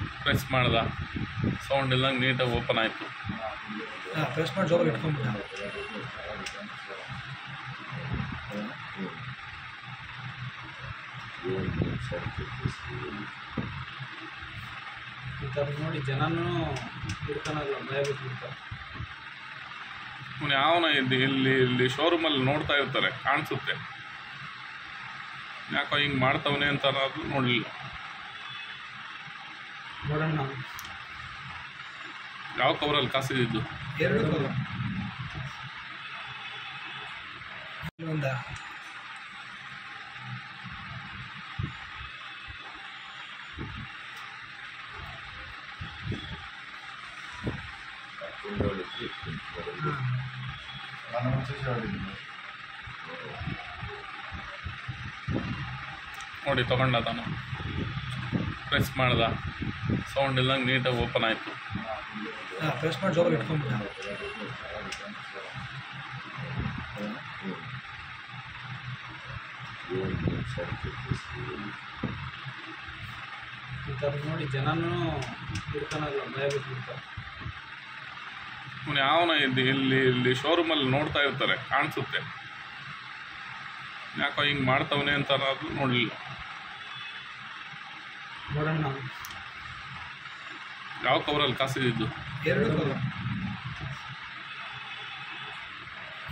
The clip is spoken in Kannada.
ಪ್ರೆಸ್ ಮಾಡ್ದ ಸೌಂಡ್ ಇಲ್ದಂಗೆ ನೀಟಾಗಿ ಓಪನ್ ಆಯಿತು ಹಾಂ ಪ್ರೆಸ್ ಮಾಡಿ ಜೋರಾಗಿ ಇಟ್ಕೊಂಬಿಡಿ ಈ ಥರ ನೋಡಿ ಜನನೂ ಬಿಡ್ತಾನಲ್ಲ ಭಯ ಬಿಟ್ಬಿಡ್ತಾರೆ ಅವನು ಯಾವನ ಇಲ್ಲಿ ಇಲ್ಲಿ ಇಲ್ಲಿ ಶೋರೂಮಲ್ಲಿ ನೋಡ್ತಾ ಇರ್ತಾರೆ ಕಾಣಿಸುತ್ತೆ ಯಾಕೋ ಹಿಂಗೆ ಮಾಡ್ತವನೆ ಅಂತ ಅನ್ನೋದು ನೋಡಲಿಲ್ಲ ನೋಡೋಣ ಯಾವ ಕವರಲ್ಲಿ ಕಾಸಿದ್ದು ಎರಡು ಕಲರ್ ಒಂದ ನೋಡಿ ತಗೊಂಡ ತಾನು ಪ್ರೆಸ್ ಮಾಡ್ದ ಸೌಂಡ್ ಇಲ್ದಂಗೆ ನೀಟಾಗಿ ಓಪನ್ ಆಯಿತು ಹಾಂ ಪ್ರೆಸ್ ಮಾಡಿ ಜೋರಾಗಿ ಇಟ್ಕೊಂಬಿಡಿ ಈ ಥರ ನೋಡಿ ಜನನೂ ಬಿಡ್ತಾನಲ್ಲ ಭಯ ಬಿಟ್ಬಿಡ್ತಾರೆ ಅವನು ಯಾವನ ಇಲ್ಲಿ ಇಲ್ಲಿ ಇಲ್ಲಿ ಶೋರೂಮಲ್ಲಿ ನೋಡ್ತಾ ಇರ್ತಾರೆ ಕಾಣಿಸುತ್ತೆ ಯಾಕೋ ಹಿಂಗೆ ಮಾಡ್ತವನೆ ಅಂತ ಅನ್ನೋದು ನೋಡಲಿಲ್ಲ ನೋಡೋಣ ಯಾವ ಕವರಲ್ಲಿ ಕಾಸಿದ್ದು ಎರಡು ಕಲರ್